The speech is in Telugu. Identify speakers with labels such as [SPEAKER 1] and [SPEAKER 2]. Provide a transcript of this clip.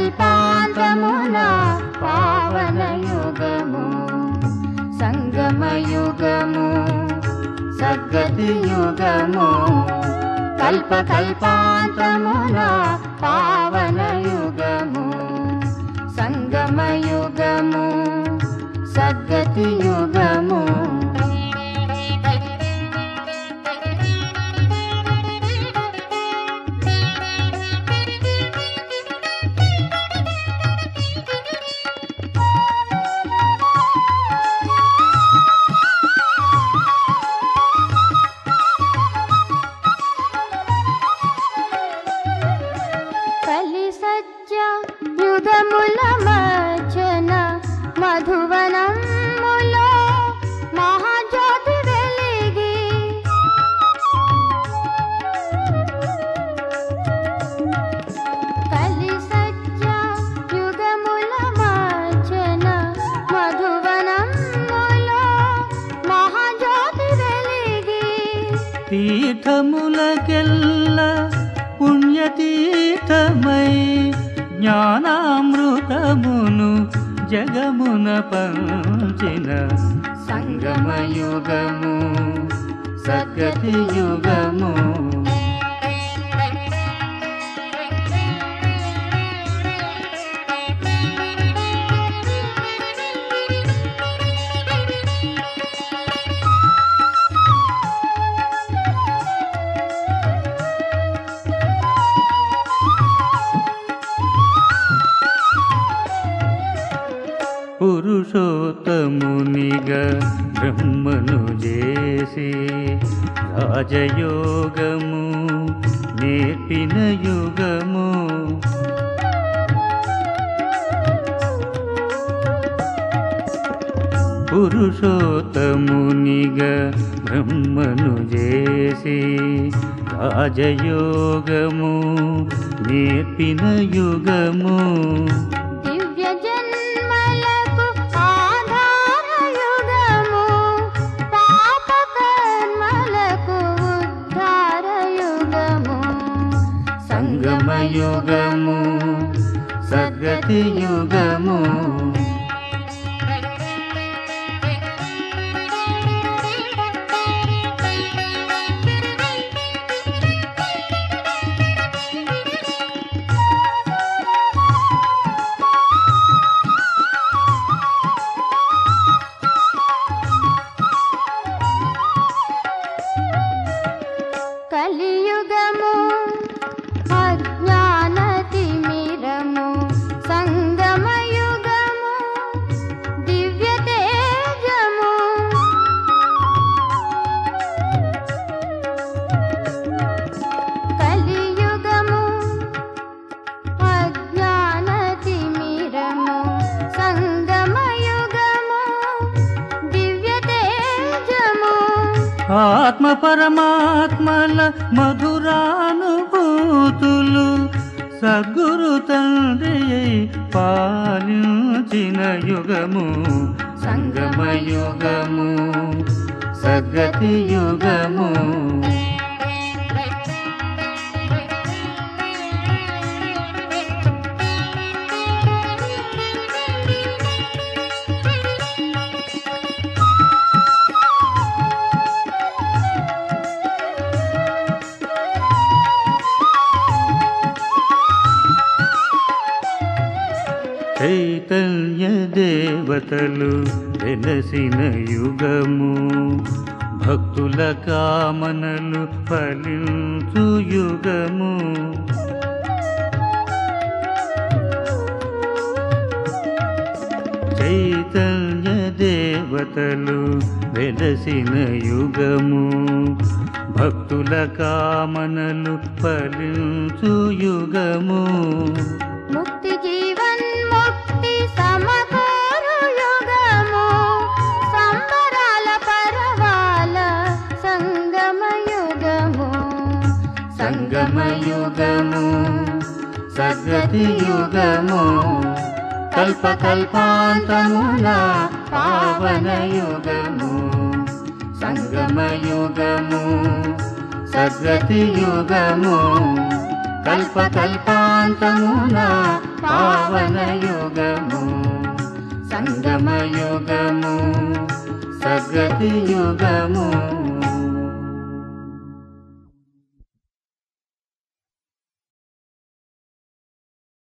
[SPEAKER 1] కల్పకల్పాంతమున పావన యుగము సంగమ యుగము సద్గతి యుగము కల్పకల్పాంతమున పావన యుగము సంగమ యుగము సద్గతి యుగము కలి సత్య యుగముల మర్చన మధువనములో మహాజ్యోతి వెలిగి కలి సత్య యుగముల మర్చన మధువనములో మహాజ్యోతి వెలిగి
[SPEAKER 2] తీర్థములకెల్ల పుణ్యతీర్థమై జ్ఞానామృతమును జగమున పంచిన సంగమ యుగము సద్గతి యుగము పురుషోత్తమునిగా బ్రహ్మను చేసి రాజయోగము నేర్పిన యుగము పురుషోత్తమునిగా బ్రహ్మను చేసి రాజయోగము నేర్పిన యుగము
[SPEAKER 1] దివ్య జన్మలకు ఆధార యుగము పాప కర్మలకు ఉద్ధార యుగము
[SPEAKER 2] సంగమ యుగము సద్గతి యుగము
[SPEAKER 1] కలియుగము అజ్ఞాన తిమిరము సంగమ యుగము దివ్య తేజము కలియుగము అజ్ఞాన తిమిరము సంగమ యుగము దివ్య తేజము
[SPEAKER 2] ఆత్మ పరమాత్మల మధురానుభూతులు సద్గురు తండ్రి పాలించిన యుగము సంగమ యుగము సద్గతి యుగము చైతన్య దేవతలు వెలసిన యుగము భక్తుల కామనలు ఫలించు యుగము చైతన్య దేవతలు వెలసిన యుగము భక్తుల కామనలు ఫలించు యుగము
[SPEAKER 1] ముక్తి జీవన్ ముక్తి సమకూరు యుగము సంబరాల పరవాల సంగమ యుగము
[SPEAKER 2] సంగమ యుగము సద్గతి యుగము కల్పకల్పాంతమున పావన యుగము సంగమ యుగము సద్గతి యుగము కల్పకల్పాంతమున పావన యుగము సంగమ యుగము సద్గతి యుగము